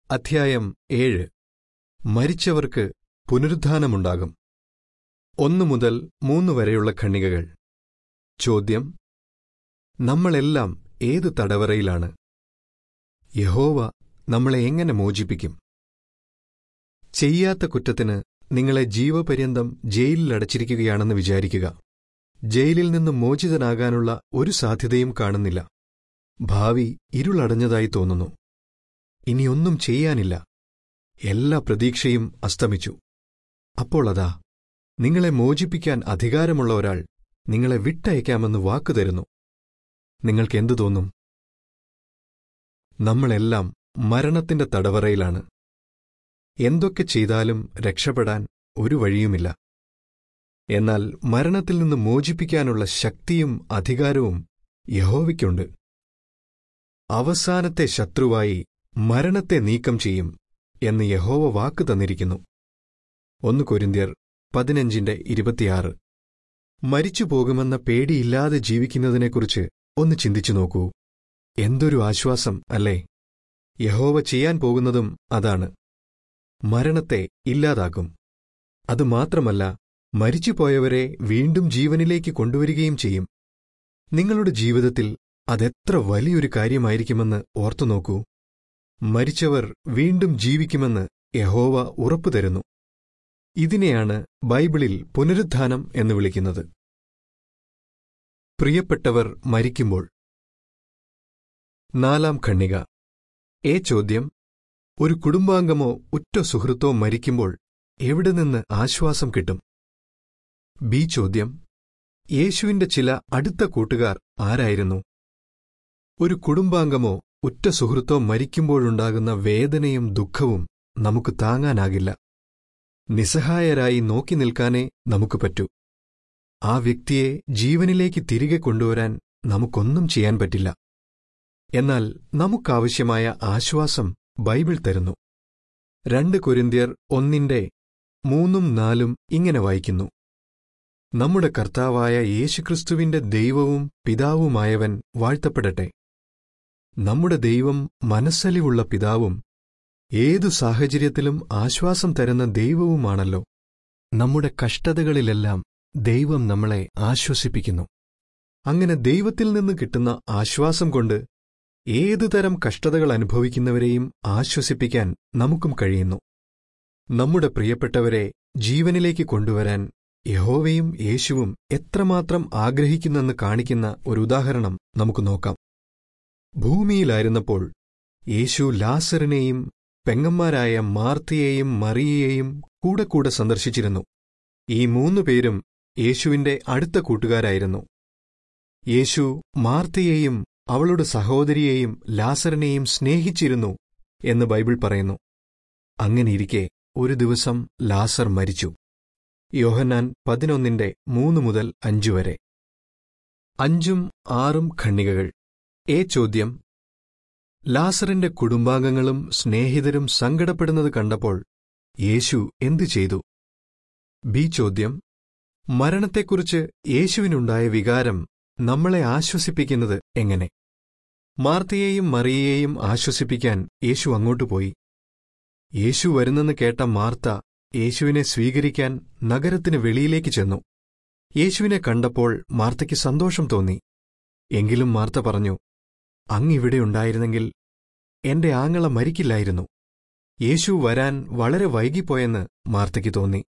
അധ്യായം ഏഴ് മരിച്ചവർക്ക് പുനരുത്ഥാനമുണ്ടാകും ഒന്നു മുതൽ മൂന്ന് വരെയുള്ള ഖണ്ഡികകൾ ചോദ്യം നമ്മളെല്ലാം ഏത് തടവറയിലാണ് യഹോവ നമ്മളെ എങ്ങനെ മോചിപ്പിക്കും ചെയ്യാത്ത കുറ്റത്തിന് നിങ്ങളെ ജീവപര്യന്തം ജയിലിലടച്ചിരിക്കുകയാണെന്ന് വിചാരിക്കുക ജയിലിൽ നിന്ന് മോചിതനാകാനുള്ള ഒരു സാധ്യതയും കാണുന്നില്ല ഭാവി ഇരുളടഞ്ഞതായി തോന്നുന്നു ഇനിയൊന്നും ചെയ്യാനില്ല എല്ലാ പ്രതീക്ഷയും അസ്തമിച്ചു അപ്പോൾ അതാ നിങ്ങളെ മോചിപ്പിക്കാൻ അധികാരമുള്ള ഒരാൾ നിങ്ങളെ വിട്ടയക്കാമെന്ന് വാക്കു തരുന്നു നിങ്ങൾക്കെന്തു തോന്നും നമ്മളെല്ലാം മരണത്തിന്റെ തടവറയിലാണ് എന്തൊക്കെ ചെയ്താലും രക്ഷപ്പെടാൻ ഒരു വഴിയുമില്ല എന്നാൽ മരണത്തിൽ നിന്ന് മോചിപ്പിക്കാനുള്ള ശക്തിയും അധികാരവും യഹോവയ്ക്കുണ്ട് അവസാനത്തെ ശത്രുവായി മരണത്തെ നീക്കം ചെയ്യും എന്ന് യഹോവ വാക്ക് തന്നിരിക്കുന്നു ഒന്ന് കൊരിന്ത്യർ പതിനഞ്ചിന്റെ ഇരുപത്തിയാറ് മരിച്ചു പോകുമെന്ന പേടിയില്ലാതെ ജീവിക്കുന്നതിനെക്കുറിച്ച് ഒന്ന് ചിന്തിച്ചു നോക്കൂ എന്തൊരു ആശ്വാസം അല്ലേ യഹോവ ചെയ്യാൻ പോകുന്നതും അതാണ് മരണത്തെ ഇല്ലാതാക്കും അതുമാത്രമല്ല മരിച്ചുപോയവരെ വീണ്ടും ജീവനിലേക്ക് കൊണ്ടുവരികയും ചെയ്യും നിങ്ങളുടെ ജീവിതത്തിൽ അതെത്ര വലിയൊരു കാര്യമായിരിക്കുമെന്ന് ഓർത്തുനോക്കൂ മരിച്ചവർ വീണ്ടും ജീവിക്കുമെന്ന് യഹോവ ഉറപ്പുതരുന്നു ഇതിനെയാണ് ബൈബിളിൽ പുനരുത്ഥാനം എന്ന് വിളിക്കുന്നത് പ്രിയപ്പെട്ടവർ മരിക്കുമ്പോൾ നാലാം ഖണ്ണിക എ ചോദ്യം ഒരു കുടുംബാംഗമോ ഉറ്റ സുഹൃത്തോ മരിക്കുമ്പോൾ എവിടെ നിന്ന് ആശ്വാസം കിട്ടും ബി ചോദ്യം യേശുവിന്റെ ചില അടുത്ത കൂട്ടുകാർ ആരായിരുന്നു ഒരു കുടുംബാംഗമോ ഉറ്റ സുഹൃത്തോ മരിക്കുമ്പോഴുണ്ടാകുന്ന വേദനയും ദുഃഖവും നമുക്ക് താങ്ങാനാകില്ല നിസ്സഹായരായി നോക്കി നിൽക്കാനേ നമുക്ക് പറ്റൂ ആ വ്യക്തിയെ ജീവനിലേക്ക് തിരികെ കൊണ്ടുവരാൻ നമുക്കൊന്നും ചെയ്യാൻ പറ്റില്ല എന്നാൽ നമുക്കാവശ്യമായ ആശ്വാസം ബൈബിൾ തരുന്നു രണ്ട് കൊരിന്ത്യർ ഒന്നിന്റെ മൂന്നും നാലും ഇങ്ങനെ വായിക്കുന്നു നമ്മുടെ കർത്താവായ യേശുക്രിസ്തുവിന്റെ ദൈവവും പിതാവുമായവൻ വാഴ്ത്തപ്പെടട്ടെ നമ്മുടെ ദൈവം മനസ്സലിവുള്ള പിതാവും ഏതു സാഹചര്യത്തിലും ആശ്വാസം തരുന്ന ദൈവവുമാണല്ലോ നമ്മുടെ കഷ്ടതകളിലെല്ലാം ദൈവം നമ്മളെ ആശ്വസിപ്പിക്കുന്നു അങ്ങനെ ദൈവത്തിൽ നിന്ന് കിട്ടുന്ന ആശ്വാസം കൊണ്ട് ഏതുതരം കഷ്ടതകൾ അനുഭവിക്കുന്നവരെയും ആശ്വസിപ്പിക്കാൻ നമുക്കും കഴിയുന്നു നമ്മുടെ പ്രിയപ്പെട്ടവരെ ജീവനിലേക്ക് കൊണ്ടുവരാൻ യഹോവയും യേശുവും എത്രമാത്രം ആഗ്രഹിക്കുന്നെന്ന് കാണിക്കുന്ന ഒരു ഉദാഹരണം നമുക്ക് നോക്കാം ഭൂമിയിലായിരുന്നപ്പോൾ യേശു ലാസറിനെയും പെങ്ങന്മാരായ മാർത്തിയെയും മറിയയെയും കൂടെ കൂടെ സന്ദർശിച്ചിരുന്നു ഈ മൂന്നു പേരും യേശുവിന്റെ അടുത്ത കൂട്ടുകാരായിരുന്നു യേശു മാർത്തിയെയും അവളുടെ സഹോദരിയെയും ലാസറിനെയും സ്നേഹിച്ചിരുന്നു എന്ന് ബൈബിൾ പറയുന്നു അങ്ങനെയിരിക്കെ ഒരു ദിവസം ലാസർ മരിച്ചു യോഹന്നാൻ പതിനൊന്നിന്റെ മൂന്ന് മുതൽ അഞ്ചു വരെ അഞ്ചും ആറും ഖണ്ണികകൾ എ ചോദ്യം ലാസറിന്റെ കുടുംബാംഗങ്ങളും സ്നേഹിതരും സങ്കടപ്പെടുന്നത് കണ്ടപ്പോൾ യേശു എന്തു ചെയ്തു ബി ചോദ്യം മരണത്തെക്കുറിച്ച് യേശുവിനുണ്ടായ വികാരം നമ്മളെ ആശ്വസിപ്പിക്കുന്നത് എങ്ങനെ മാർത്തയെയും മറിയയെയും ആശ്വസിപ്പിക്കാൻ യേശു അങ്ങോട്ടു പോയി യേശു വരുന്നെന്ന് കേട്ട മാർത്ത യേശുവിനെ സ്വീകരിക്കാൻ നഗരത്തിന് വെളിയിലേക്ക് ചെന്നു യേശുവിനെ കണ്ടപ്പോൾ മാർത്തയ്ക്ക് സന്തോഷം തോന്നി എങ്കിലും മാർത്ത പറഞ്ഞു അങ്ങിവിടെ ഉണ്ടായിരുന്നെങ്കിൽ എന്റെ ആങ്ങള മരിക്കില്ലായിരുന്നു യേശു വരാൻ വളരെ വൈകിപ്പോയെന്ന് മാർത്തയ്ക്ക് തോന്നി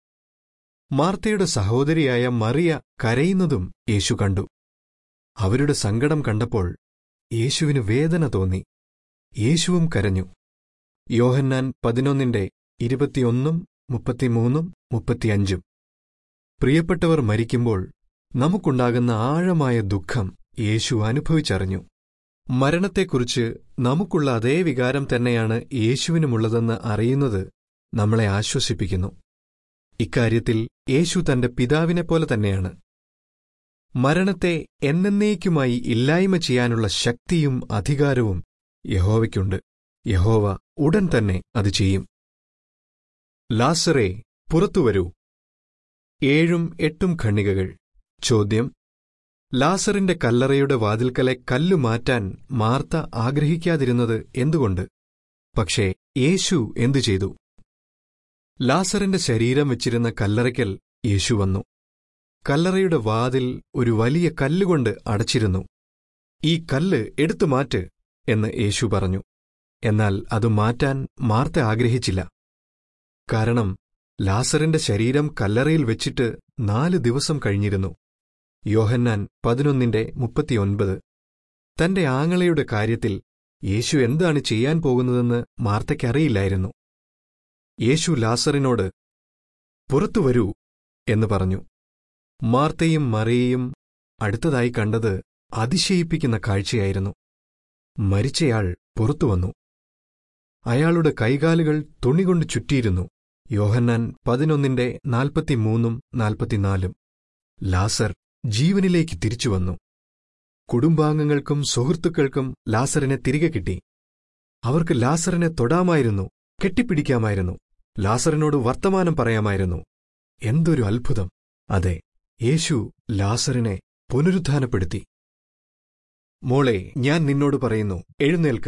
മാർത്തയുടെ സഹോദരിയായ മറിയ കരയുന്നതും യേശു കണ്ടു അവരുടെ സങ്കടം കണ്ടപ്പോൾ യേശുവിന് വേദന തോന്നി യേശുവും കരഞ്ഞു യോഹന്നാൻ പതിനൊന്നിന്റെ ഇരുപത്തിയൊന്നും മുപ്പത്തിമൂന്നും മുപ്പത്തിയഞ്ചും പ്രിയപ്പെട്ടവർ മരിക്കുമ്പോൾ നമുക്കുണ്ടാകുന്ന ആഴമായ ദുഃഖം യേശു അനുഭവിച്ചറിഞ്ഞു മരണത്തെക്കുറിച്ച് നമുക്കുള്ള അതേ വികാരം തന്നെയാണ് യേശുവിനുമുള്ളതെന്ന് അറിയുന്നത് നമ്മളെ ആശ്വസിപ്പിക്കുന്നു ഇക്കാര്യത്തിൽ യേശു തന്റെ പിതാവിനെപ്പോലെ തന്നെയാണ് മരണത്തെ എന്നേക്കുമായി ഇല്ലായ്മ ചെയ്യാനുള്ള ശക്തിയും അധികാരവും യഹോവയ്ക്കുണ്ട് യഹോവ ഉടൻ തന്നെ അത് ചെയ്യും ലാസറേ പുറത്തുവരൂ ഏഴും എട്ടും ഖണ്ണികകൾ ചോദ്യം ലാസറിന്റെ കല്ലറയുടെ വാതിൽക്കലെ കല്ലു മാറ്റാൻ മാർത്ത ആഗ്രഹിക്കാതിരുന്നത് എന്തുകൊണ്ട് പക്ഷേ യേശു എന്തു ചെയ്തു ലാസറിന്റെ ശരീരം വെച്ചിരുന്ന കല്ലറയ്ക്കൽ യേശു വന്നു കല്ലറയുടെ വാതിൽ ഒരു വലിയ കല്ലുകൊണ്ട് അടച്ചിരുന്നു ഈ കല്ല് എടുത്തു മാറ്റ് എന്ന് യേശു പറഞ്ഞു എന്നാൽ അത് മാറ്റാൻ മാർത്ത ആഗ്രഹിച്ചില്ല കാരണം ലാസറിന്റെ ശരീരം കല്ലറയിൽ വെച്ചിട്ട് നാല് ദിവസം കഴിഞ്ഞിരുന്നു യോഹന്നാൻ പതിനൊന്നിന്റെ മുപ്പത്തിയൊൻപത് തന്റെ ആങ്ങളയുടെ കാര്യത്തിൽ യേശു എന്താണ് ചെയ്യാൻ പോകുന്നതെന്ന് മാർത്തയ്ക്കറിയില്ലായിരുന്നു യേശു ലാസറിനോട് പുറത്തു വരൂ എന്ന് പറഞ്ഞു മാർത്തയും മറിയയും അടുത്തതായി കണ്ടത് അതിശയിപ്പിക്കുന്ന കാഴ്ചയായിരുന്നു മരിച്ചയാൾ പുറത്തുവന്നു അയാളുടെ കൈകാലുകൾ തുണികൊണ്ട് ചുറ്റിയിരുന്നു യോഹന്നാൻ പതിനൊന്നിന്റെ നാൽപ്പത്തിമൂന്നും നാൽപ്പത്തിനാലും ലാസർ ജീവനിലേക്ക് തിരിച്ചുവന്നു കുടുംബാംഗങ്ങൾക്കും സുഹൃത്തുക്കൾക്കും ലാസറിനെ തിരികെ കിട്ടി അവർക്ക് ലാസറിനെ തൊടാമായിരുന്നു കെട്ടിപ്പിടിക്കാമായിരുന്നു ലാസറിനോട് വർത്തമാനം പറയാമായിരുന്നു എന്തൊരു അത്ഭുതം അതെ യേശു ലാസറിനെ പുനരുത്ഥാനപ്പെടുത്തി മോളെ ഞാൻ നിന്നോട് പറയുന്നു എഴുന്നേൽക്ക്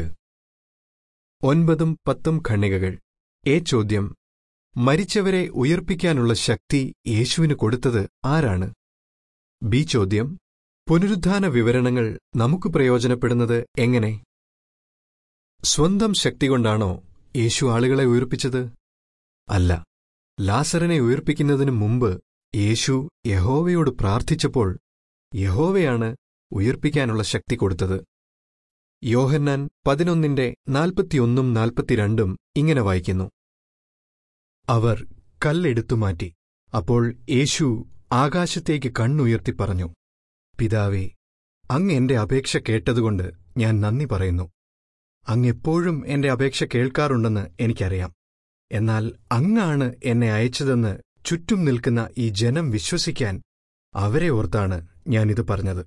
ഒൻപതും പത്തും ഖണ്ണികകൾ ഏ ചോദ്യം മരിച്ചവരെ ഉയർപ്പിക്കാനുള്ള ശക്തി യേശുവിന് കൊടുത്തത് ആരാണ് ബി ചോദ്യം പുനരുദ്ധാന വിവരണങ്ങൾ നമുക്ക് പ്രയോജനപ്പെടുന്നത് എങ്ങനെ സ്വന്തം ശക്തി കൊണ്ടാണോ യേശു ആളുകളെ ഉയർപ്പിച്ചത് അല്ല ലാസറിനെ ഉയർപ്പിക്കുന്നതിനു മുമ്പ് യേശു യഹോവയോട് പ്രാർത്ഥിച്ചപ്പോൾ യഹോവയാണ് ഉയർപ്പിക്കാനുള്ള ശക്തി കൊടുത്തത് യോഹന്നാൻ പതിനൊന്നിന്റെ നാൽപ്പത്തിയൊന്നും നാൽപ്പത്തിരണ്ടും ഇങ്ങനെ വായിക്കുന്നു അവർ കല്ലെടുത്തു മാറ്റി അപ്പോൾ യേശു ആകാശത്തേക്ക് കണ്ണുയർത്തി പറഞ്ഞു പിതാവേ അങ്ങ് എന്റെ അപേക്ഷ കേട്ടതുകൊണ്ട് ഞാൻ നന്ദി പറയുന്നു അങ്ങെപ്പോഴും എന്റെ അപേക്ഷ കേൾക്കാറുണ്ടെന്ന് എനിക്കറിയാം എന്നാൽ അങ്ങാണ് എന്നെ അയച്ചതെന്ന് ചുറ്റും നിൽക്കുന്ന ഈ ജനം വിശ്വസിക്കാൻ അവരെ ഓർത്താണ് ഞാനിത് പറഞ്ഞത്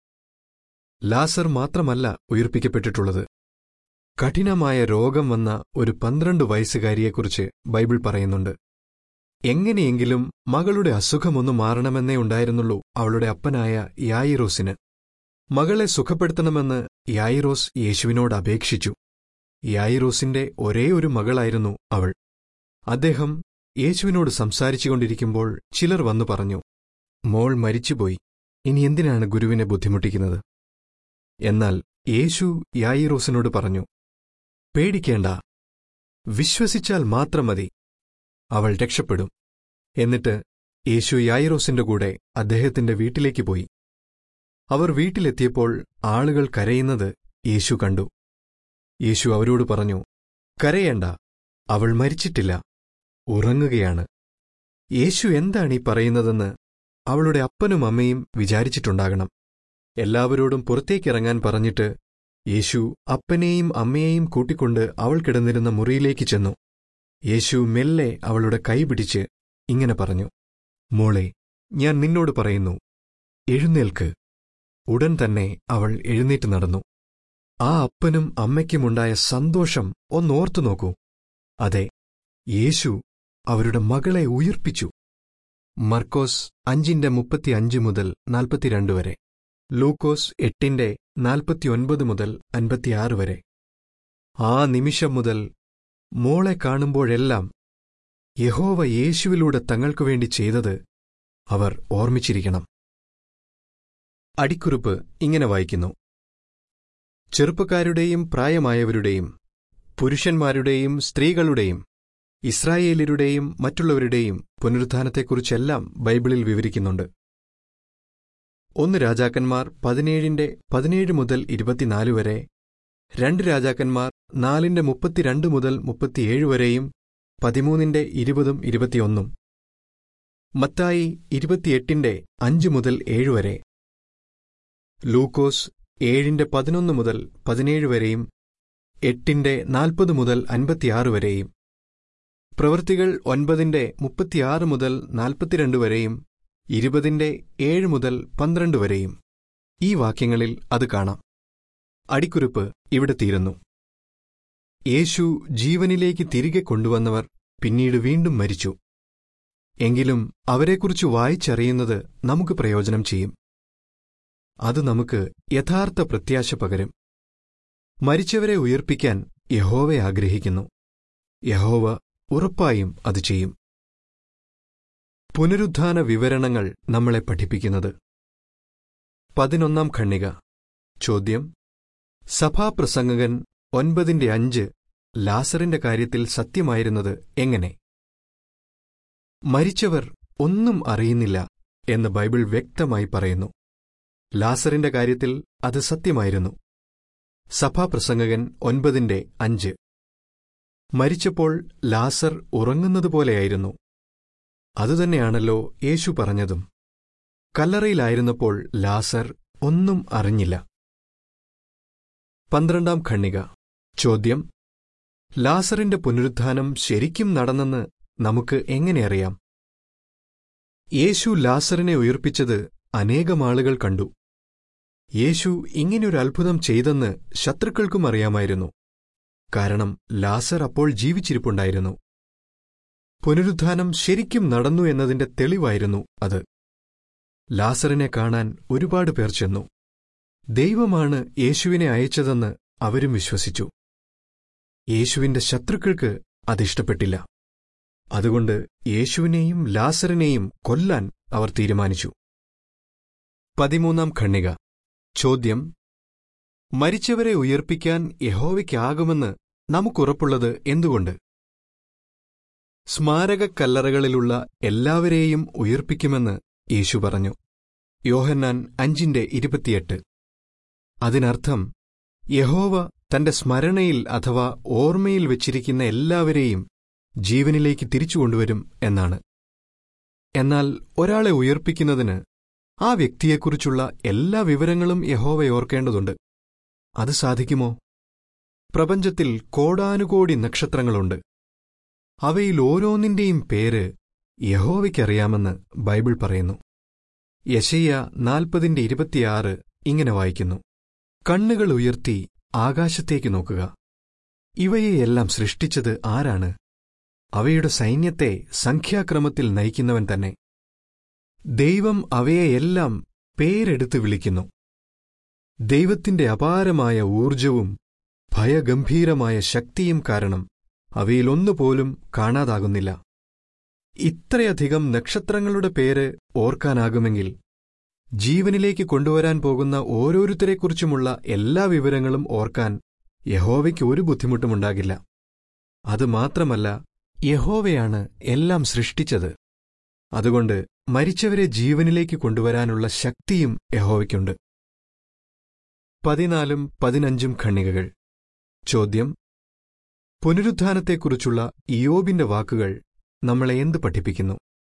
ലാസർ മാത്രമല്ല ഉയർപ്പിക്കപ്പെട്ടിട്ടുള്ളത് കഠിനമായ രോഗം വന്ന ഒരു പന്ത്രണ്ട് വയസ്സുകാരിയെക്കുറിച്ച് ബൈബിൾ പറയുന്നുണ്ട് എങ്ങനെയെങ്കിലും മകളുടെ അസുഖമൊന്നു മാറണമെന്നേ ഉണ്ടായിരുന്നുള്ളൂ അവളുടെ അപ്പനായ യായിറോസിന് മകളെ സുഖപ്പെടുത്തണമെന്ന് യായിറോസ് യേശുവിനോട് അപേക്ഷിച്ചു യായിറോസിന്റെ ഒരേ ഒരു മകളായിരുന്നു അവൾ അദ്ദേഹം യേശുവിനോട് സംസാരിച്ചുകൊണ്ടിരിക്കുമ്പോൾ ചിലർ വന്നു പറഞ്ഞു മോൾ മരിച്ചുപോയി ഇനി എന്തിനാണ് ഗുരുവിനെ ബുദ്ധിമുട്ടിക്കുന്നത് എന്നാൽ യേശു യായിറോസിനോട് പറഞ്ഞു പേടിക്കേണ്ട വിശ്വസിച്ചാൽ മാത്രം മതി അവൾ രക്ഷപ്പെടും എന്നിട്ട് യേശു യായിറോസിന്റെ കൂടെ അദ്ദേഹത്തിന്റെ വീട്ടിലേക്ക് പോയി അവർ വീട്ടിലെത്തിയപ്പോൾ ആളുകൾ കരയുന്നത് യേശു കണ്ടു യേശു അവരോട് പറഞ്ഞു കരയേണ്ട അവൾ മരിച്ചിട്ടില്ല ഉറങ്ങുകയാണ് യേശു എന്താണ് ഈ പറയുന്നതെന്ന് അവളുടെ അപ്പനും അമ്മയും വിചാരിച്ചിട്ടുണ്ടാകണം എല്ലാവരോടും പുറത്തേക്കിറങ്ങാൻ പറഞ്ഞിട്ട് യേശു അപ്പനെയും അമ്മയെയും കൂട്ടിക്കൊണ്ട് അവൾ കിടന്നിരുന്ന മുറിയിലേക്ക് ചെന്നു യേശു മെല്ലെ അവളുടെ കൈ പിടിച്ച് ഇങ്ങനെ പറഞ്ഞു മോളെ ഞാൻ നിന്നോട് പറയുന്നു എഴുന്നേൽക്ക് ഉടൻ തന്നെ അവൾ എഴുന്നേറ്റ് നടന്നു ആ അപ്പനും അമ്മയ്ക്കുമുണ്ടായ സന്തോഷം ഒന്നോർത്തു നോക്കൂ അതെ യേശു അവരുടെ മകളെ ഉയിർപ്പിച്ചു മർക്കോസ് അഞ്ചിന്റെ മുപ്പത്തിയഞ്ച് മുതൽ നാൽപ്പത്തിരണ്ട് വരെ ലൂക്കോസ് എട്ടിന്റെ നാൽപ്പത്തിയൊൻപത് മുതൽ അൻപത്തിയാറ് വരെ ആ നിമിഷം മുതൽ മോളെ കാണുമ്പോഴെല്ലാം യഹോവ യേശുവിലൂടെ തങ്ങൾക്കു വേണ്ടി ചെയ്തത് അവർ ഓർമ്മിച്ചിരിക്കണം അടിക്കുറിപ്പ് ഇങ്ങനെ വായിക്കുന്നു ചെറുപ്പക്കാരുടെയും പ്രായമായവരുടെയും പുരുഷന്മാരുടെയും സ്ത്രീകളുടെയും ഇസ്രായേലിയരുടെയും മറ്റുള്ളവരുടെയും പുനരുത്ഥാനത്തെക്കുറിച്ചെല്ലാം ബൈബിളിൽ വിവരിക്കുന്നുണ്ട് ഒന്ന് രാജാക്കന്മാർ പതിനേഴിന്റെ പതിനേഴ് മുതൽ ഇരുപത്തിനാല് വരെ രണ്ട് രാജാക്കന്മാർ നാലിന്റെ മുപ്പത്തിരണ്ട് മുതൽ മുപ്പത്തിയേഴ് വരെയും പതിമൂന്നിന്റെ ഇരുപതും ഇരുപത്തിയൊന്നും മത്തായി ഇരുപത്തിയെട്ടിന്റെ അഞ്ച് മുതൽ ഏഴ് വരെ ലൂക്കോസ് ഏഴിന്റെ പതിനൊന്ന് മുതൽ പതിനേഴ് വരെയും എട്ടിന്റെ നാൽപ്പത് മുതൽ അൻപത്തിയാറ് വരെയും പ്രവൃത്തികൾ ഒൻപതിന്റെ മുപ്പത്തിയാറ് മുതൽ നാൽപ്പത്തിരണ്ട് വരെയും ഇരുപതിന്റെ ഏഴ് മുതൽ പന്ത്രണ്ട് വരെയും ഈ വാക്യങ്ങളിൽ അത് കാണാം അടിക്കുറിപ്പ് ഇവിടെ തീരുന്നു യേശു ജീവനിലേക്ക് തിരികെ കൊണ്ടുവന്നവർ പിന്നീട് വീണ്ടും മരിച്ചു എങ്കിലും അവരെക്കുറിച്ച് വായിച്ചറിയുന്നത് നമുക്ക് പ്രയോജനം ചെയ്യും അത് നമുക്ക് യഥാർത്ഥ പ്രത്യാശ പകരും മരിച്ചവരെ ഉയർപ്പിക്കാൻ യഹോവയെ ആഗ്രഹിക്കുന്നു യഹോവ ഉറപ്പായും അത് ചെയ്യും പുനരുദ്ധാന വിവരണങ്ങൾ നമ്മളെ പഠിപ്പിക്കുന്നത് പതിനൊന്നാം ഖണ്ണിക ചോദ്യം സഭാപ്രസംഗകൻ ഒൻപതിന്റെ അഞ്ച് ലാസറിന്റെ കാര്യത്തിൽ സത്യമായിരുന്നത് എങ്ങനെ മരിച്ചവർ ഒന്നും അറിയുന്നില്ല എന്ന് ബൈബിൾ വ്യക്തമായി പറയുന്നു ലാസറിന്റെ കാര്യത്തിൽ അത് സത്യമായിരുന്നു സഭാപ്രസംഗകൻ ഒൻപതിന്റെ അഞ്ച് മരിച്ചപ്പോൾ ലാസർ ഉറങ്ങുന്നതുപോലെയായിരുന്നു അതുതന്നെയാണല്ലോ യേശു പറഞ്ഞതും കല്ലറയിലായിരുന്നപ്പോൾ ലാസർ ഒന്നും അറിഞ്ഞില്ല പന്ത്രണ്ടാം ഖണ്ണിക ചോദ്യം ലാസറിന്റെ പുനരുത്ഥാനം ശരിക്കും നടന്നെന്ന് നമുക്ക് എങ്ങനെ അറിയാം യേശു ലാസറിനെ ഉയർപ്പിച്ചത് അനേകം ആളുകൾ കണ്ടു യേശു ഇങ്ങനെയൊരു അത്ഭുതം ചെയ്തെന്ന് ശത്രുക്കൾക്കും അറിയാമായിരുന്നു കാരണം ലാസർ അപ്പോൾ ജീവിച്ചിരിപ്പുണ്ടായിരുന്നു പുനരുത്ഥാനം ശരിക്കും നടന്നു എന്നതിന്റെ തെളിവായിരുന്നു അത് ലാസറിനെ കാണാൻ ഒരുപാട് പേർ ചെന്നു ദൈവമാണ് യേശുവിനെ അയച്ചതെന്ന് അവരും വിശ്വസിച്ചു യേശുവിന്റെ ശത്രുക്കൾക്ക് അതിഷ്ടപ്പെട്ടില്ല അതുകൊണ്ട് യേശുവിനെയും ലാസറിനെയും കൊല്ലാൻ അവർ തീരുമാനിച്ചു പതിമൂന്നാം ഖണ്ണിക ചോദ്യം മരിച്ചവരെ ഉയർപ്പിക്കാൻ യഹോവയ്ക്കാകുമെന്ന് നമുക്കുറപ്പുള്ളത് എന്തുകൊണ്ട് സ്മാരക കല്ലറകളിലുള്ള എല്ലാവരെയും ഉയർപ്പിക്കുമെന്ന് യേശു പറഞ്ഞു യോഹന്നാൻ അഞ്ചിന്റെ ഇരുപത്തിയെട്ട് അതിനർത്ഥം യഹോവ തന്റെ സ്മരണയിൽ അഥവാ ഓർമ്മയിൽ വച്ചിരിക്കുന്ന എല്ലാവരെയും ജീവനിലേക്ക് തിരിച്ചുകൊണ്ടുവരും എന്നാണ് എന്നാൽ ഒരാളെ ഉയർപ്പിക്കുന്നതിന് ആ വ്യക്തിയെക്കുറിച്ചുള്ള എല്ലാ വിവരങ്ങളും യഹോവ ഓർക്കേണ്ടതുണ്ട് അത് സാധിക്കുമോ പ്രപഞ്ചത്തിൽ കോടാനുകോടി നക്ഷത്രങ്ങളുണ്ട് അവയിൽ ഓരോന്നിന്റെയും പേര് യഹോവയ്ക്കറിയാമെന്ന് ബൈബിൾ പറയുന്നു യശയ്യ നാൽപ്പതിന്റെ ഇരുപത്തിയാറ് ഇങ്ങനെ വായിക്കുന്നു കണ്ണുകൾ ഉയർത്തി ആകാശത്തേക്ക് നോക്കുക ഇവയെയെല്ലാം സൃഷ്ടിച്ചത് ആരാണ് അവയുടെ സൈന്യത്തെ സംഖ്യാക്രമത്തിൽ നയിക്കുന്നവൻ തന്നെ ദൈവം അവയെയെല്ലാം പേരെടുത്ത് വിളിക്കുന്നു ദൈവത്തിന്റെ അപാരമായ ഊർജവും ഭയഗംഭീരമായ ശക്തിയും കാരണം അവയിലൊന്നുപോലും കാണാതാകുന്നില്ല ഇത്രയധികം നക്ഷത്രങ്ങളുടെ പേര് ഓർക്കാനാകുമെങ്കിൽ ജീവനിലേക്ക് കൊണ്ടുവരാൻ പോകുന്ന ഓരോരുത്തരെക്കുറിച്ചുമുള്ള എല്ലാ വിവരങ്ങളും ഓർക്കാൻ യഹോവയ്ക്ക് ഒരു ബുദ്ധിമുട്ടുമുണ്ടാകില്ല അതുമാത്രമല്ല യഹോവയാണ് എല്ലാം സൃഷ്ടിച്ചത് അതുകൊണ്ട് മരിച്ചവരെ ജീവനിലേക്ക് കൊണ്ടുവരാനുള്ള ശക്തിയും യഹോവയ്ക്കുണ്ട് പതിനാലും പതിനഞ്ചും ഖണ്ണികകൾ ചോദ്യം പുനരുത്ഥാനത്തെക്കുറിച്ചുള്ള ഇയോബിന്റെ വാക്കുകൾ നമ്മളെ എന്ത് പഠിപ്പിക്കുന്നു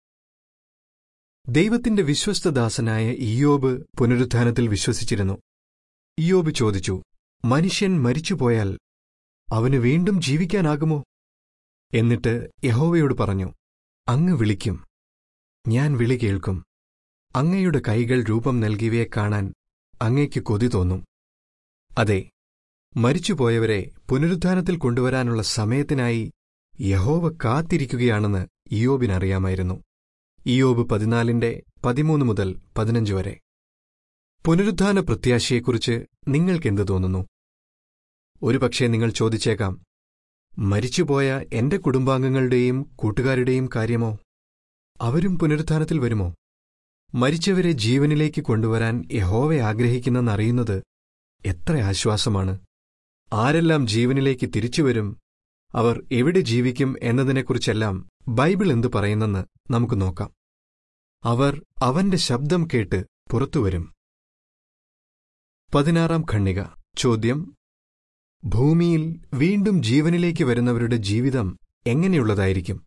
ദൈവത്തിന്റെ വിശ്വസ്തദാസനായ ഇയോബ് പുനരുത്ഥാനത്തിൽ വിശ്വസിച്ചിരുന്നു ഇയോബ് ചോദിച്ചു മനുഷ്യൻ മരിച്ചുപോയാൽ അവന് വീണ്ടും ജീവിക്കാനാകുമോ എന്നിട്ട് യഹോവയോട് പറഞ്ഞു അങ്ങ് വിളിക്കും ഞാൻ വിളി കേൾക്കും അങ്ങയുടെ കൈകൾ രൂപം നൽകിയവയെ കാണാൻ അങ്ങയ്ക്ക് കൊതി തോന്നും അതെ മരിച്ചുപോയവരെ പുനരുത്ഥാനത്തിൽ കൊണ്ടുവരാനുള്ള സമയത്തിനായി യഹോവ കാത്തിരിക്കുകയാണെന്ന് ഇയോബിനറിയാമായിരുന്നു ഇയോബ് പതിനാലിന്റെ പതിമൂന്ന് മുതൽ പതിനഞ്ച് വരെ പുനരുത്ഥാന പ്രത്യാശയെക്കുറിച്ച് നിങ്ങൾക്കെന്ത് തോന്നുന്നു ഒരുപക്ഷെ നിങ്ങൾ ചോദിച്ചേക്കാം മരിച്ചുപോയ എന്റെ കുടുംബാംഗങ്ങളുടെയും കൂട്ടുകാരുടെയും കാര്യമോ അവരും പുനരുത്ഥാനത്തിൽ വരുമോ മരിച്ചവരെ ജീവനിലേക്ക് കൊണ്ടുവരാൻ യഹോവ ആഗ്രഹിക്കുന്നെന്നറിയുന്നത് എത്ര ആശ്വാസമാണ് ആരെല്ലാം ജീവനിലേക്ക് തിരിച്ചുവരും അവർ എവിടെ ജീവിക്കും എന്നതിനെക്കുറിച്ചെല്ലാം ബൈബിൾ എന്തു പറയുന്നെന്ന് നമുക്ക് നോക്കാം അവർ അവന്റെ ശബ്ദം കേട്ട് പുറത്തുവരും പതിനാറാം ഖണ്ണിക ചോദ്യം ഭൂമിയിൽ വീണ്ടും ജീവനിലേക്ക് വരുന്നവരുടെ ജീവിതം എങ്ങനെയുള്ളതായിരിക്കും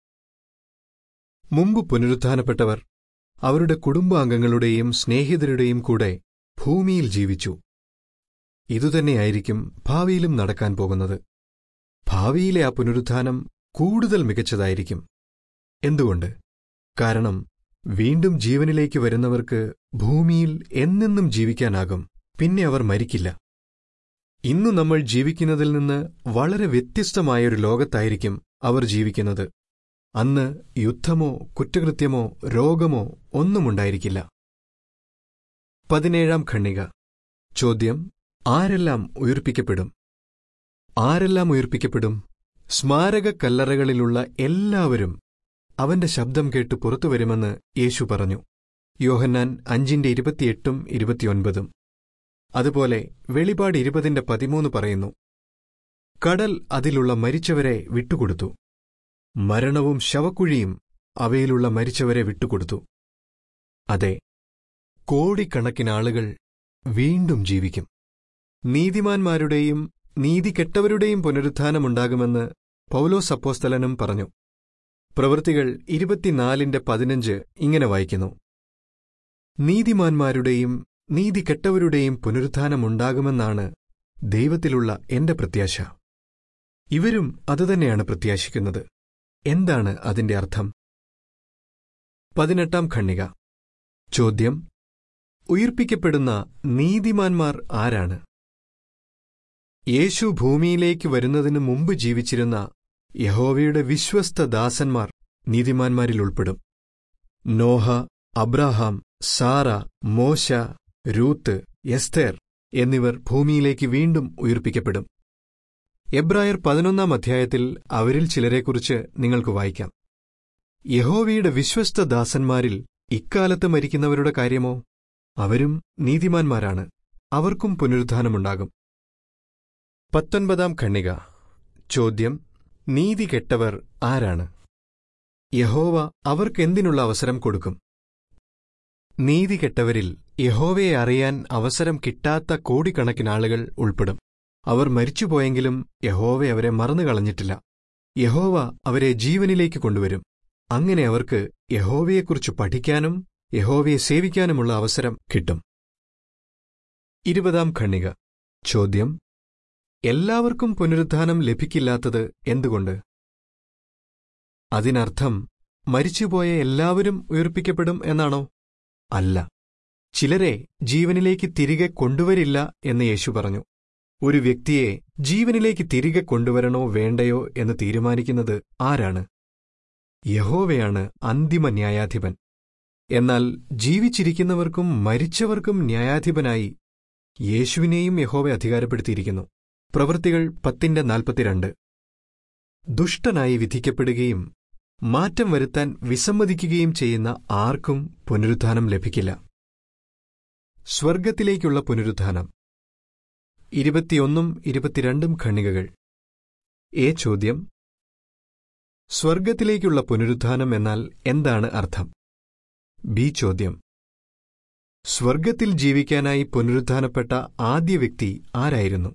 മുമ്പ് പുനരുത്ഥാനപ്പെട്ടവർ അവരുടെ കുടുംബാംഗങ്ങളുടെയും സ്നേഹിതരുടെയും കൂടെ ഭൂമിയിൽ ജീവിച്ചു ഇതുതന്നെയായിരിക്കും ഭാവിയിലും നടക്കാൻ പോകുന്നത് ഭാവിയിലെ ആ പുനരുത്ഥാനം കൂടുതൽ മികച്ചതായിരിക്കും എന്തുകൊണ്ട് കാരണം വീണ്ടും ജീവനിലേക്ക് വരുന്നവർക്ക് ഭൂമിയിൽ എന്നെന്നും ജീവിക്കാനാകും പിന്നെ അവർ മരിക്കില്ല ഇന്നു നമ്മൾ ജീവിക്കുന്നതിൽ നിന്ന് വളരെ വ്യത്യസ്തമായൊരു ലോകത്തായിരിക്കും അവർ ജീവിക്കുന്നത് അന്ന് യുദ്ധമോ കുറ്റകൃത്യമോ രോഗമോ ഒന്നുമുണ്ടായിരിക്കില്ല പതിനേഴാം ഖണ്ണിക ചോദ്യം ആരെല്ലാം ഉയർപ്പിക്കപ്പെടും ആരെല്ലാം ഉയർപ്പിക്കപ്പെടും സ്മാരക കല്ലറകളിലുള്ള എല്ലാവരും അവന്റെ ശബ്ദം കേട്ട് പുറത്തുവരുമെന്ന് യേശു പറഞ്ഞു യോഹന്നാൻ അഞ്ചിന്റെ ഇരുപത്തിയെട്ടും ഇരുപത്തിയൊൻപതും അതുപോലെ വെളിപാട് ഇരുപതിന്റെ പതിമൂന്ന് പറയുന്നു കടൽ അതിലുള്ള മരിച്ചവരെ വിട്ടുകൊടുത്തു മരണവും ശവക്കുഴിയും അവയിലുള്ള മരിച്ചവരെ വിട്ടുകൊടുത്തു അതെ കോടിക്കണക്കിന് ആളുകൾ വീണ്ടും ജീവിക്കും നീതിമാന്മാരുടെയും നീതി കെട്ടവരുടെയും പുനരുത്ഥാനമുണ്ടാകുമെന്ന് പൗലോസ് അപ്പോസ്തലനും പറഞ്ഞു പ്രവൃത്തികൾ ഇരുപത്തിനാലിന്റെ പതിനഞ്ച് ഇങ്ങനെ വായിക്കുന്നു നീതിമാന്മാരുടെയും നീതി കെട്ടവരുടെയും പുനരുത്ഥാനമുണ്ടാകുമെന്നാണ് ദൈവത്തിലുള്ള എന്റെ പ്രത്യാശ ഇവരും അതുതന്നെയാണ് പ്രത്യാശിക്കുന്നത് എന്താണ് അതിന്റെ അർത്ഥം പതിനെട്ടാം ഖണ്ണിക ചോദ്യം ഉയിർപ്പിക്കപ്പെടുന്ന നീതിമാന്മാർ ആരാണ് യേശു ഭൂമിയിലേക്ക് വരുന്നതിനു മുമ്പ് ജീവിച്ചിരുന്ന യഹോവയുടെ വിശ്വസ്ത ദാസന്മാർ നീതിമാന്മാരിൽ ഉൾപ്പെടും നോഹ അബ്രാഹാം സാറ മോശ രൂത്ത് എസ്തേർ എന്നിവർ ഭൂമിയിലേക്ക് വീണ്ടും ഉയിർപ്പിക്കപ്പെടും എബ്രായർ പതിനൊന്നാം അധ്യായത്തിൽ അവരിൽ ചിലരെക്കുറിച്ച് നിങ്ങൾക്ക് വായിക്കാം യഹോവയുടെ വിശ്വസ്ത ദാസന്മാരിൽ ഇക്കാലത്ത് മരിക്കുന്നവരുടെ കാര്യമോ അവരും നീതിമാന്മാരാണ് അവർക്കും പുനരുദ്ധാനമുണ്ടാകും പത്തൊൻപതാം ഖണ്ണിക ചോദ്യം നീതി കെട്ടവർ ആരാണ് യഹോവ അവർക്കെന്തിനുള്ള അവസരം കൊടുക്കും നീതി കെട്ടവരിൽ യഹോവയെ അറിയാൻ അവസരം കിട്ടാത്ത കോടിക്കണക്കിന് ആളുകൾ ഉൾപ്പെടും അവർ മരിച്ചുപോയെങ്കിലും യഹോവ അവരെ മറന്നുകളഞ്ഞിട്ടില്ല യഹോവ അവരെ ജീവനിലേക്ക് കൊണ്ടുവരും അങ്ങനെ അവർക്ക് യഹോവയെക്കുറിച്ച് പഠിക്കാനും യഹോവയെ സേവിക്കാനുമുള്ള അവസരം കിട്ടും ഇരുപതാം ഖണ്ണിക ചോദ്യം എല്ലാവർക്കും പുനരുദ്ധാനം ലഭിക്കില്ലാത്തത് എന്തുകൊണ്ട് അതിനർത്ഥം മരിച്ചുപോയ എല്ലാവരും ഉയർപ്പിക്കപ്പെടും എന്നാണോ അല്ല ചിലരെ ജീവനിലേക്ക് തിരികെ കൊണ്ടുവരില്ല എന്ന് യേശു പറഞ്ഞു ഒരു വ്യക്തിയെ ജീവനിലേക്ക് തിരികെ കൊണ്ടുവരണോ വേണ്ടയോ എന്ന് തീരുമാനിക്കുന്നത് ആരാണ് യഹോവയാണ് അന്തിമ ന്യായാധിപൻ എന്നാൽ ജീവിച്ചിരിക്കുന്നവർക്കും മരിച്ചവർക്കും ന്യായാധിപനായി യേശുവിനെയും യഹോവ അധികാരപ്പെടുത്തിയിരിക്കുന്നു പ്രവൃത്തികൾ പത്തിന്റെ നാൽപ്പത്തിരണ്ട് ദുഷ്ടനായി വിധിക്കപ്പെടുകയും മാറ്റം വരുത്താൻ വിസമ്മതിക്കുകയും ചെയ്യുന്ന ആർക്കും പുനരുദ്ധാനം ലഭിക്കില്ല സ്വർഗത്തിലേക്കുള്ള പുനരുദ്ധാനം ഇരുപത്തിയൊന്നും ഇരുപത്തിരണ്ടും ഖണ്ണികകൾ എ ചോദ്യം സ്വർഗത്തിലേക്കുള്ള പുനരുദ്ധാനം എന്നാൽ എന്താണ് അർത്ഥം ബി ചോദ്യം സ്വർഗത്തിൽ ജീവിക്കാനായി പുനരുദ്ധാനപ്പെട്ട ആദ്യ വ്യക്തി ആരായിരുന്നു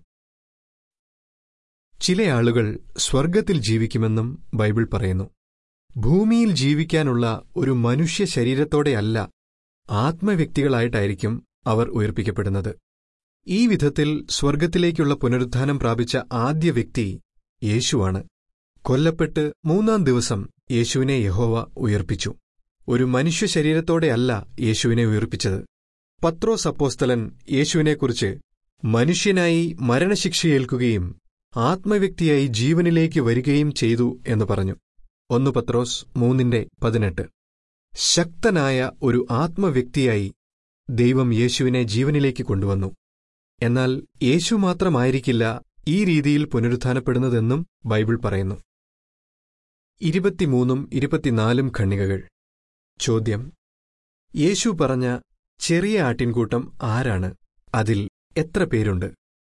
ചില ആളുകൾ സ്വർഗത്തിൽ ജീവിക്കുമെന്നും ബൈബിൾ പറയുന്നു ഭൂമിയിൽ ജീവിക്കാനുള്ള ഒരു മനുഷ്യ ശരീരത്തോടെയല്ല ആത്മവ്യക്തികളായിട്ടായിരിക്കും അവർ ഉയർപ്പിക്കപ്പെടുന്നത് ഈ വിധത്തിൽ സ്വർഗത്തിലേക്കുള്ള പുനരുദ്ധാനം പ്രാപിച്ച ആദ്യ വ്യക്തി യേശുവാണ് കൊല്ലപ്പെട്ട് മൂന്നാം ദിവസം യേശുവിനെ യഹോവ ഉയർപ്പിച്ചു ഒരു മനുഷ്യ ശരീരത്തോടെയല്ല യേശുവിനെ ഉയർപ്പിച്ചത് പത്രോസ് അപ്പോസ്തലൻ യേശുവിനെക്കുറിച്ച് മനുഷ്യനായി മരണശിക്ഷയേൽക്കുകയും ആത്മവ്യക്തിയായി ജീവനിലേക്ക് വരികയും ചെയ്തു എന്ന് പറഞ്ഞു ഒന്ന് പത്രോസ് മൂന്നിന്റെ പതിനെട്ട് ശക്തനായ ഒരു ആത്മവ്യക്തിയായി ദൈവം യേശുവിനെ ജീവനിലേക്ക് കൊണ്ടുവന്നു എന്നാൽ യേശു മാത്രമായിരിക്കില്ല ഈ രീതിയിൽ പുനരുത്ഥാനപ്പെടുന്നതെന്നും ബൈബിൾ പറയുന്നു ഇരുപത്തിമൂന്നും ഇരുപത്തിനാലും ഖണ്ണികകൾ ചോദ്യം യേശു പറഞ്ഞ ചെറിയ ആട്ടിൻകൂട്ടം ആരാണ് അതിൽ എത്ര പേരുണ്ട്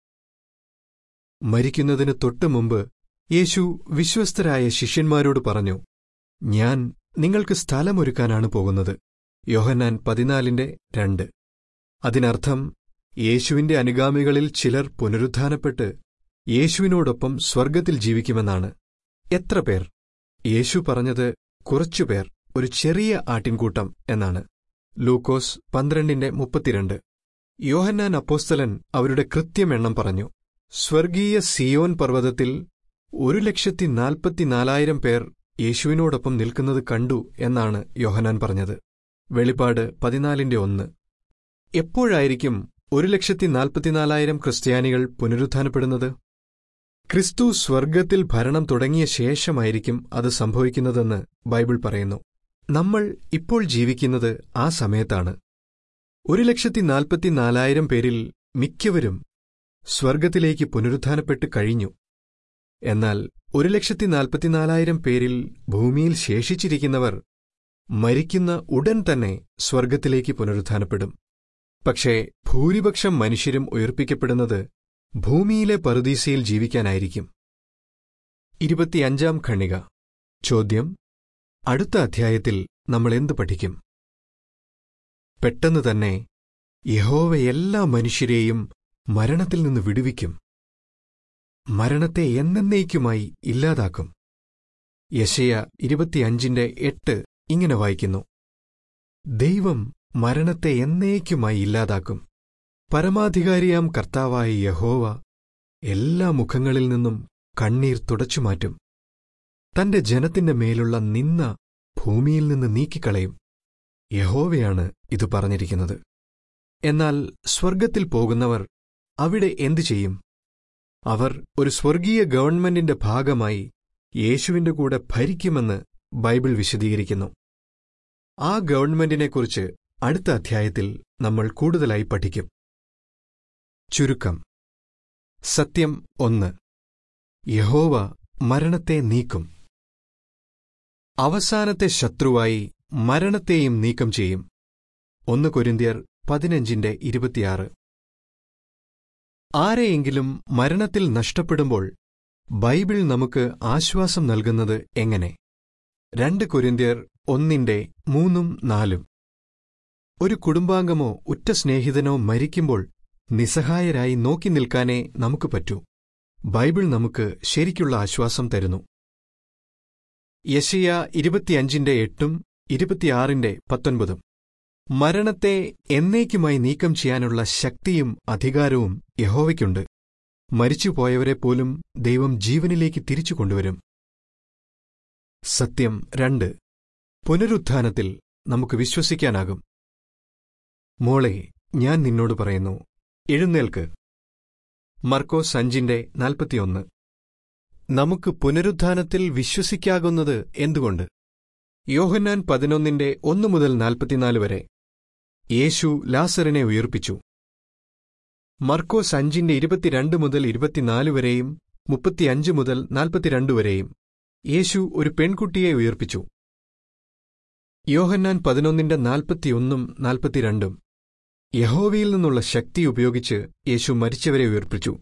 മരിക്കുന്നതിന് തൊട്ടു മുമ്പ് യേശു വിശ്വസ്തരായ ശിഷ്യന്മാരോട് പറഞ്ഞു ഞാൻ നിങ്ങൾക്ക് സ്ഥലമൊരുക്കാനാണ് പോകുന്നത് യോഹന്നാൻ പതിനാലിന്റെ രണ്ട് അതിനർത്ഥം യേശുവിന്റെ അനുഗാമികളിൽ ചിലർ പുനരുത്ഥാനപ്പെട്ട് യേശുവിനോടൊപ്പം സ്വർഗത്തിൽ ജീവിക്കുമെന്നാണ് എത്ര പേർ യേശു പറഞ്ഞത് കുറച്ചുപേർ ഒരു ചെറിയ ആട്ടിൻകൂട്ടം എന്നാണ് ലൂക്കോസ് പന്ത്രണ്ടിന്റെ മുപ്പത്തിരണ്ട് യോഹന്നാൻ അപ്പോസ്തലൻ അവരുടെ കൃത്യമെണ്ണം പറഞ്ഞു സ്വർഗീയ സിയോൻ പർവ്വതത്തിൽ ഒരു ലക്ഷത്തി നാൽപ്പത്തിനാലായിരം പേർ യേശുവിനോടൊപ്പം നിൽക്കുന്നത് കണ്ടു എന്നാണ് യോഹനാൻ പറഞ്ഞത് വെളിപ്പാട് പതിനാലിന്റെ ഒന്ന് എപ്പോഴായിരിക്കും ഒരു ലക്ഷത്തി നാൽപ്പത്തിനാലായിരം ക്രിസ്ത്യാനികൾ പുനരുത്ഥാനപ്പെടുന്നത് ക്രിസ്തു സ്വർഗത്തിൽ ഭരണം തുടങ്ങിയ ശേഷമായിരിക്കും അത് സംഭവിക്കുന്നതെന്ന് ബൈബിൾ പറയുന്നു നമ്മൾ ഇപ്പോൾ ജീവിക്കുന്നത് ആ സമയത്താണ് ഒരു ലക്ഷത്തി നാൽപ്പത്തിനാലായിരം പേരിൽ മിക്കവരും സ്വർഗത്തിലേക്ക് പുനരുത്ഥാനപ്പെട്ട് കഴിഞ്ഞു എന്നാൽ ഒരു ലക്ഷത്തി നാൽപ്പത്തിനാലായിരം പേരിൽ ഭൂമിയിൽ ശേഷിച്ചിരിക്കുന്നവർ മരിക്കുന്ന ഉടൻ തന്നെ സ്വർഗത്തിലേക്ക് പുനരുത്ഥാനപ്പെടും പക്ഷേ ഭൂരിപക്ഷം മനുഷ്യരും ഉയർപ്പിക്കപ്പെടുന്നത് ഭൂമിയിലെ പറുദീസയിൽ ജീവിക്കാനായിരിക്കും ഇരുപത്തിയഞ്ചാം ഖണ്ണിക ചോദ്യം അടുത്ത അധ്യായത്തിൽ നമ്മൾ എന്ത് പഠിക്കും പെട്ടെന്ന് തന്നെ യഹോവ എല്ലാ മനുഷ്യരെയും മരണത്തിൽ നിന്ന് വിടുവിക്കും മരണത്തെ എന്നേക്കുമായി ഇല്ലാതാക്കും യശയ ഇരുപത്തിയഞ്ചിന്റെ എട്ട് ഇങ്ങനെ വായിക്കുന്നു ദൈവം മരണത്തെ എന്നേക്കുമായി ഇല്ലാതാക്കും പരമാധികാരിയാം കർത്താവായ യഹോവ എല്ലാ മുഖങ്ങളിൽ നിന്നും കണ്ണീർ തുടച്ചുമാറ്റും തന്റെ ജനത്തിന്റെ മേലുള്ള നിന്ന ഭൂമിയിൽ നിന്ന് നീക്കിക്കളയും യഹോവയാണ് ഇത് പറഞ്ഞിരിക്കുന്നത് എന്നാൽ സ്വർഗത്തിൽ പോകുന്നവർ അവിടെ എന്തു ചെയ്യും അവർ ഒരു സ്വർഗീയ ഗവൺമെന്റിന്റെ ഭാഗമായി യേശുവിന്റെ കൂടെ ഭരിക്കുമെന്ന് ബൈബിൾ വിശദീകരിക്കുന്നു ആ ഗവൺമെന്റിനെക്കുറിച്ച് അടുത്ത അധ്യായത്തിൽ നമ്മൾ കൂടുതലായി പഠിക്കും ചുരുക്കം സത്യം ഒന്ന് യഹോവ മരണത്തെ നീക്കും അവസാനത്തെ ശത്രുവായി മരണത്തെയും നീക്കം ചെയ്യും ഒന്ന് കൊരിന്ത്യർ പതിനഞ്ചിന്റെ ഇരുപത്തിയാറ് ആരെയെങ്കിലും മരണത്തിൽ നഷ്ടപ്പെടുമ്പോൾ ബൈബിൾ നമുക്ക് ആശ്വാസം നൽകുന്നത് എങ്ങനെ രണ്ട് കൊരിന്ത്യർ ഒന്നിന്റെ മൂന്നും നാലും ഒരു കുടുംബാംഗമോ ഉറ്റ സ്നേഹിതനോ മരിക്കുമ്പോൾ നിസ്സഹായരായി നോക്കി നിൽക്കാനേ നമുക്ക് പറ്റൂ ബൈബിൾ നമുക്ക് ശരിക്കുള്ള ആശ്വാസം തരുന്നു യശയ ഇരുപത്തിയഞ്ചിന്റെ എട്ടും ഇരുപത്തിയാറിന്റെ പത്തൊൻപതും മരണത്തെ എന്നേക്കുമായി നീക്കം ചെയ്യാനുള്ള ശക്തിയും അധികാരവും യഹോവയ്ക്കുണ്ട് മരിച്ചുപോയവരെപ്പോലും ദൈവം ജീവനിലേക്ക് തിരിച്ചു കൊണ്ടുവരും സത്യം രണ്ട് പുനരുത്ഥാനത്തിൽ നമുക്ക് വിശ്വസിക്കാനാകും മോളെ ഞാൻ നിന്നോട് പറയുന്നു എഴുന്നേൽക്ക് മർക്കോസ് അഞ്ചിന്റെ നാൽപ്പത്തിയൊന്ന് നമുക്ക് പുനരുത്ഥാനത്തിൽ വിശ്വസിക്കാകുന്നത് എന്തുകൊണ്ട് യോഹന്നാൻ പതിനൊന്നിന്റെ ഒന്നു മുതൽ നാൽപ്പത്തിനാല് വരെ യേശു ലാസറിനെ ഉയർപ്പിച്ചു മർക്കോസ് അഞ്ചിന്റെ ഇരുപത്തിരണ്ട് മുതൽ ഇരുപത്തിനാല് വരെയും മുപ്പത്തിയഞ്ച് മുതൽ നാൽപ്പത്തിരണ്ട് വരെയും യേശു ഒരു പെൺകുട്ടിയെ ഉയർപ്പിച്ചു യോഹന്നാൻ പതിനൊന്നിന്റെ നാൽപ്പത്തിയൊന്നും നാൽപ്പത്തിരണ്ടും യഹോവയിൽ നിന്നുള്ള ശക്തി ഉപയോഗിച്ച് യേശു മരിച്ചവരെ ഉയർപ്പിച്ചു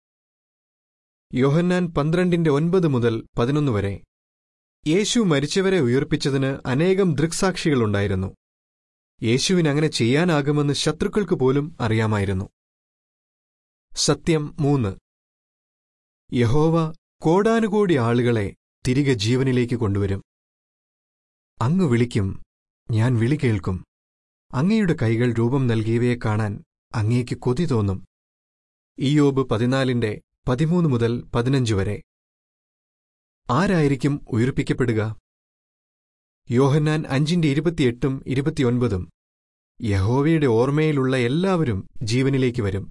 യോഹന്നാൻ പന്ത്രണ്ടിന്റെ ഒൻപത് മുതൽ പതിനൊന്ന് വരെ യേശു മരിച്ചവരെ ഉയർപ്പിച്ചതിന് അനേകം ദൃക്സാക്ഷികളുണ്ടായിരുന്നു യേശുവിന് അങ്ങനെ ചെയ്യാനാകുമെന്ന് ശത്രുക്കൾക്ക് പോലും അറിയാമായിരുന്നു സത്യം മൂന്ന് യഹോവ കോടാനുകോടി ആളുകളെ തിരികെ ജീവനിലേക്ക് കൊണ്ടുവരും അങ്ങ് വിളിക്കും ഞാൻ വിളി കേൾക്കും അങ്ങയുടെ കൈകൾ രൂപം നൽകിയവയെ കാണാൻ അങ്ങേക്ക് കൊതി തോന്നും ഇയോബ് പതിനാലിന്റെ പതിമൂന്ന് മുതൽ പതിനഞ്ച് വരെ ആരായിരിക്കും ഉയർപ്പിക്കപ്പെടുക യോഹന്നാൻ അഞ്ചിന്റെ ഇരുപത്തിയെട്ടും ഇരുപത്തിയൊൻപതും യഹോവയുടെ ഓർമ്മയിലുള്ള എല്ലാവരും ജീവനിലേക്ക് വരും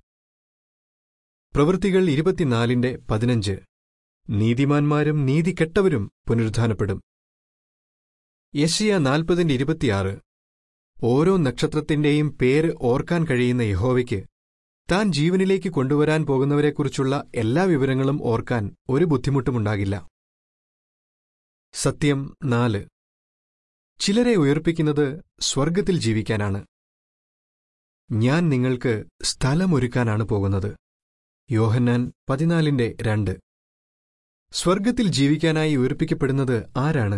പ്രവൃത്തികൾ ഇരുപത്തിനാലിന്റെ പതിനഞ്ച് നീതിമാന്മാരും നീതി കെട്ടവരും പുനരുദ്ധാനപ്പെടും യശയ നാൽപ്പതിന്റെ ഇരുപത്തിയാറ് ഓരോ നക്ഷത്രത്തിന്റെയും പേര് ഓർക്കാൻ കഴിയുന്ന യഹോവയ്ക്ക് താൻ ജീവനിലേക്ക് കൊണ്ടുവരാൻ പോകുന്നവരെക്കുറിച്ചുള്ള എല്ലാ വിവരങ്ങളും ഓർക്കാൻ ഒരു ബുദ്ധിമുട്ടുമുണ്ടാകില്ല സത്യം നാല് ചിലരെ ഉയർപ്പിക്കുന്നത് സ്വർഗത്തിൽ ജീവിക്കാനാണ് ഞാൻ നിങ്ങൾക്ക് സ്ഥലമൊരുക്കാനാണ് പോകുന്നത് യോഹന്നാൻ പതിനാലിന്റെ രണ്ട് സ്വർഗത്തിൽ ജീവിക്കാനായി ഉയർപ്പിക്കപ്പെടുന്നത് ആരാണ്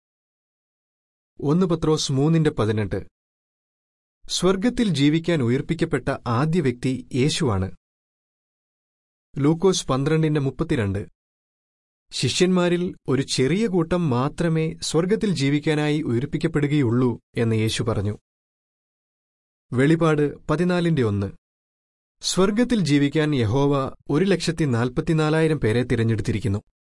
ഒന്ന് പത്രോസ് മൂന്നിന്റെ പതിനെട്ട് സ്വർഗത്തിൽ ജീവിക്കാൻ ഉയർപ്പിക്കപ്പെട്ട ആദ്യ വ്യക്തി യേശുവാണ് ലൂക്കോസ് പന്ത്രണ്ടിന്റെ മുപ്പത്തിരണ്ട് ശിഷ്യന്മാരിൽ ഒരു ചെറിയ കൂട്ടം മാത്രമേ സ്വർഗത്തിൽ ജീവിക്കാനായി ഉയർപ്പിക്കപ്പെടുകയുള്ളൂ എന്ന് യേശു പറഞ്ഞു വെളിപാട് പതിനാലിന്റെ ഒന്ന് സ്വർഗത്തിൽ ജീവിക്കാൻ യഹോവ ഒരു ലക്ഷത്തി നാൽപ്പത്തിനാലായിരം പേരെ തിരഞ്ഞെടുത്തിരിക്കുന്നു